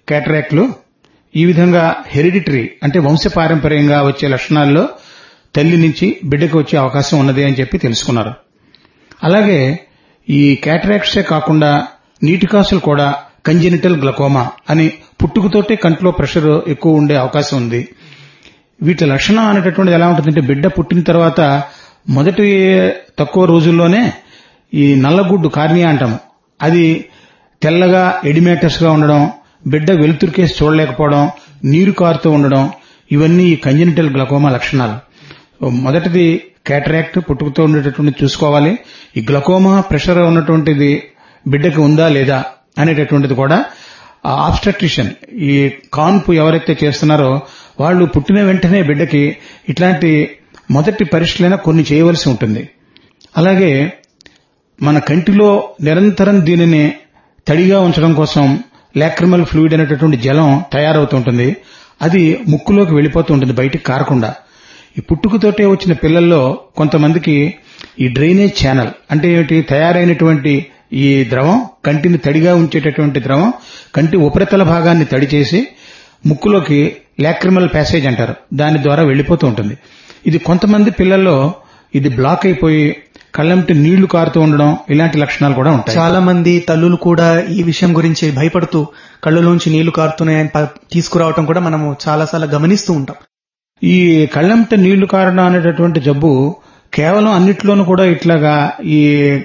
క్యాటరాక్ట్లు ఈ విధంగా హెరిడిటరీ అంటే వంశపారంపర్యంగా వచ్చే లక్షణాల్లో తల్లి నుంచి బిడ్డకు వచ్చే అవకాశం ఉన్నది అని చెప్పి తెలుసుకున్నారు అలాగే ఈ క్యాటరాక్ట్సే కాకుండా నీటి కాసులు కూడా కంజెనిటల్ గ్లకోమా అని పుట్టుకతోటే కంట్లో ప్రెషర్ ఎక్కువ ఉండే అవకాశం ఉంది వీటి లక్షణం అనేటటువంటిది ఎలా ఉంటుందంటే బిడ్డ పుట్టిన తర్వాత మొదటి తక్కువ రోజుల్లోనే ఈ నల్లగుడ్డు కార్నియా అంటాము అది తెల్లగా ఎడిమేటస్ గా ఉండడం బిడ్డ వెలుతురికేసి చూడలేకపోవడం నీరు కారుతూ ఉండడం ఇవన్నీ ఈ కంజెనిటల్ గ్లకోమా లక్షణాలు మొదటిది క్యాటరాక్ట్ పుట్టుకతో ఉండేటటువంటి చూసుకోవాలి ఈ గ్లకోమా ప్రెషర్ ఉన్నటువంటిది బిడ్డకి ఉందా లేదా అనేటటువంటిది కూడా ఆబ్స్ట్రక్టిషియన్ ఈ కాన్పు ఎవరైతే చేస్తున్నారో వాళ్ళు పుట్టిన వెంటనే బిడ్డకి ఇట్లాంటి మొదటి పరీక్షలైనా కొన్ని చేయవలసి ఉంటుంది అలాగే మన కంటిలో నిరంతరం దీనిని తడిగా ఉంచడం కోసం లాక్రిమల్ ఫ్లూయిడ్ అనేటటువంటి జలం తయారవుతుంటుంది అది ముక్కులోకి వెళ్ళిపోతూ ఉంటుంది బయటికి కారకుండా ఈ పుట్టుకతోటే వచ్చిన పిల్లల్లో కొంతమందికి ఈ డ్రైనేజ్ ఛానల్ అంటే ఏమిటి తయారైనటువంటి ఈ ద్రవం కంటిని తడిగా ఉంచేటటువంటి ద్రవం కంటి ఉపరితల భాగాన్ని తడి చేసి ముక్కులోకి లాక్రిమల్ ప్యాసేజ్ అంటారు దాని ద్వారా వెళ్ళిపోతూ ఉంటుంది ఇది కొంతమంది పిల్లల్లో ఇది బ్లాక్ అయిపోయి కళ్ళంటి నీళ్లు కారుతూ ఉండడం ఇలాంటి లక్షణాలు కూడా ఉంటాయి చాలా మంది తల్లులు కూడా ఈ విషయం గురించి భయపడుతూ కళ్ళలోంచి నీళ్లు కారుతున్నాయని ప- తీసుకురావటం కూడా మనము చాలాసార్లు గమనిస్తూ ఉంటాం ఈ కళ్ళంట నీళ్లు కారడం అనేటటువంటి జబ్బు కేవలం అన్నిట్లోనూ కూడా ఇట్లాగా ఈ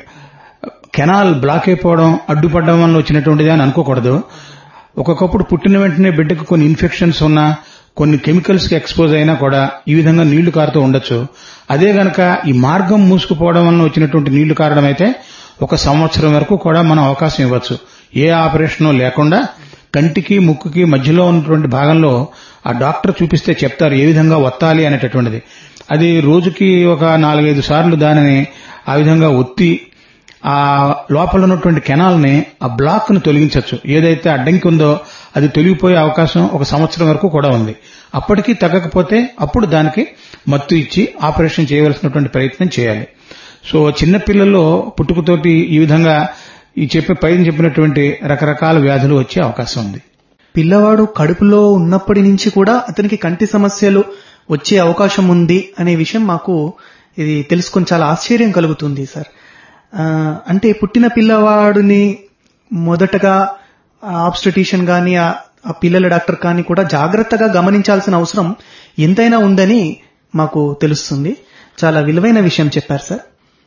కెనాల్ బ్లాక్ అయిపోవడం అడ్డుపడడం వల్ల వచ్చినటువంటిది అని అనుకోకూడదు ఒక్కొక్కప్పుడు పుట్టిన వెంటనే బిడ్డకు కొన్ని ఇన్ఫెక్షన్స్ ఉన్నా కొన్ని కెమికల్స్ కి ఎక్స్పోజ్ అయినా కూడా ఈ విధంగా నీళ్లు కారుతూ ఉండొచ్చు అదే గనక ఈ మార్గం మూసుకుపోవడం వల్ల వచ్చినటువంటి నీళ్లు కారడం అయితే ఒక సంవత్సరం వరకు కూడా మనం అవకాశం ఇవ్వచ్చు ఏ ఆపరేషన్ లేకుండా కంటికి ముక్కుకి మధ్యలో ఉన్నటువంటి భాగంలో ఆ డాక్టర్ చూపిస్తే చెప్తారు ఏ విధంగా ఒత్తాలి అనేటటువంటిది అది రోజుకి ఒక నాలుగైదు సార్లు దానిని ఆ విధంగా ఒత్తి ఆ లోపల ఉన్నటువంటి కెనాల్ ని ఆ బ్లాక్ ను తొలగించవచ్చు ఏదైతే అడ్డంకి ఉందో అది తొలగిపోయే అవకాశం ఒక సంవత్సరం వరకు కూడా ఉంది అప్పటికీ తగ్గకపోతే అప్పుడు దానికి మత్తు ఇచ్చి ఆపరేషన్ చేయవలసినటువంటి ప్రయత్నం చేయాలి సో చిన్న పిల్లల్లో పుట్టుకతోటి ఈ విధంగా ఈ చెప్పే పైన చెప్పినటువంటి రకరకాల వ్యాధులు వచ్చే అవకాశం ఉంది పిల్లవాడు కడుపులో ఉన్నప్పటి నుంచి కూడా అతనికి కంటి సమస్యలు వచ్చే అవకాశం ఉంది అనే విషయం మాకు ఇది తెలుసుకొని చాలా ఆశ్చర్యం కలుగుతుంది సార్ ఆ, అంటే పుట్టిన పిల్లవాడిని మొదటగా ఆబ్స్టటిషియన్ గాని ఆ ఆ పిల్లల డాక్టర్ కానీ కూడా జాగ్రత్తగా గమనించాల్సిన అవసరం ఎంతైనా ఉందని మాకు తెలుస్తుంది చాలా విలువైన విషయం చెప్పారు సార్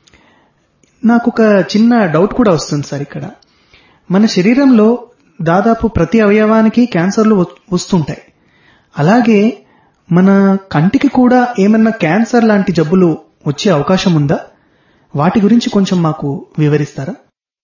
నాకు ఒక చిన్న డౌట్ కూడా వస్తుంది సార్ ఇక్కడ మన శరీరంలో దాదాపు ప్రతి అవయవానికి క్యాన్సర్లు వ- వస్తుంటాయి అలాగే మన కంటికి కూడా ఏమన్నా క్యాన్సర్ లాంటి జబ్బులు వచ్చే అవకాశం ఉందా వాటి గురించి కొంచెం మాకు వివరిస్తారా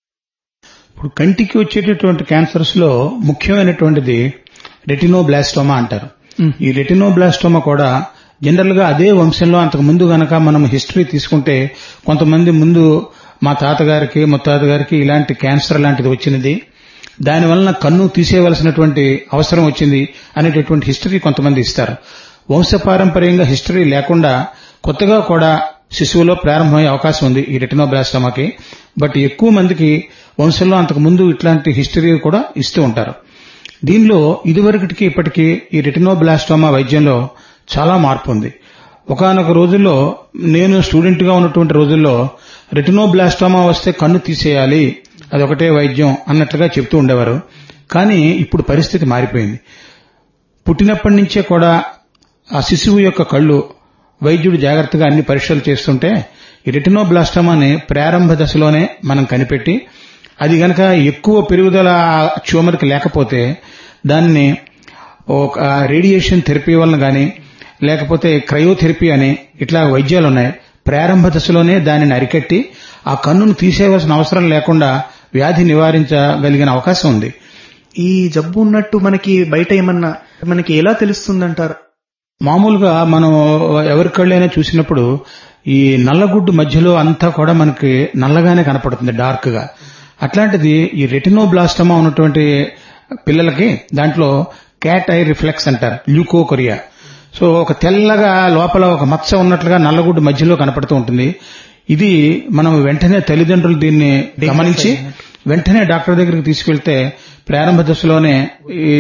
ఇప్పుడు కంటికి వచ్చేటటువంటి క్యాన్సర్స్ లో ముఖ్యమైనటువంటిది రెటినోబ్లాస్టోమా అంటారు మ్. ఈ రెటినోబ్లాస్టోమా కూడా జనరల్ గా అదే వంశంలో అంతకు ముందు గనక మనం హిస్టరీ తీసుకుంటే కొంతమంది ముందు మా తాతగారికి ముత్తాత గారికి ఇలాంటి క్యాన్సర్ లాంటిది వచ్చినది దానివలన కన్ను తీసేయవలసినటువంటి అవసరం వచ్చింది అనేటటువంటి హిస్టరీ కొంతమంది ఇస్తారు వంశపారంపర్యంగా హిస్టరీ లేకుండా కొత్తగా కూడా శిశువులో ప్రారంభమయ్యే అవకాశం ఉంది ఈ రెటినోబ్లాస్టోమాకి బట్ ఎక్కువ మందికి వంశంలో అంతకు ముందు ఇట్లాంటి హిస్టరీ కూడా ఇస్తూ ఉంటారు దీనిలో ఇదివరకటికి ఇప్పటికీ ఈ రెటినోబ్లాస్టోమా వైద్యంలో చాలా మార్పు ఉంది ఒకనొక రోజుల్లో నేను స్టూడెంట్ గా ఉన్నటువంటి రోజుల్లో రెటినోబ్లాస్టోమా వస్తే కన్ను తీసేయాలి అదొకటే వైద్యం అన్నట్లుగా చెప్తూ ఉండేవారు కానీ ఇప్పుడు పరిస్థితి మారిపోయింది పుట్టినప్పటి నుంచే కూడా ఆ శిశువు యొక్క కళ్ళు వైద్యుడు జాగ్రత్తగా అన్ని పరీక్షలు చేస్తుంటే ఈ రెటినోబ్లాస్టమాని ప్రారంభ దశలోనే మనం కనిపెట్టి అది గనక ఎక్కువ పెరుగుదల ట్యూమర్కి లేకపోతే దాన్ని ఒక రేడియేషన్ థెరపీ వలన గాని లేకపోతే క్రయోథెరపీ అని ఇట్లా వైద్యాలు ఉన్నాయి ప్రారంభ దశలోనే దానిని అరికట్టి ఆ కన్నును తీసేయవలసిన అవసరం లేకుండా వ్యాధి నివారించగలిగిన అవకాశం ఉంది ఈ జబ్బు ఉన్నట్టు మనకి బయట ఏమన్నా మనకి ఎలా తెలుస్తుందంటారు మామూలుగా మనం ఎవరి కళ్ళైనా చూసినప్పుడు ఈ నల్లగుడ్డు మధ్యలో అంతా కూడా మనకి నల్లగానే కనపడుతుంది డార్క్ గా అట్లాంటిది ఈ రెటినోబ్లాస్టమా ఉన్నటువంటి పిల్లలకి దాంట్లో క్యాట్ ఐ రిఫ్లెక్స్ అంటారు ల్యూకోకొరియా సో ఒక తెల్లగా లోపల ఒక మచ్చ ఉన్నట్లుగా నల్లగుడ్డు మధ్యలో కనపడుతూ ఉంటుంది ఇది మనం వెంటనే తల్లిదండ్రులు దీన్ని గమనించి వెంటనే డాక్టర్ దగ్గరికి తీసుకెళ్తే ప్రారంభ దశలోనే ఈ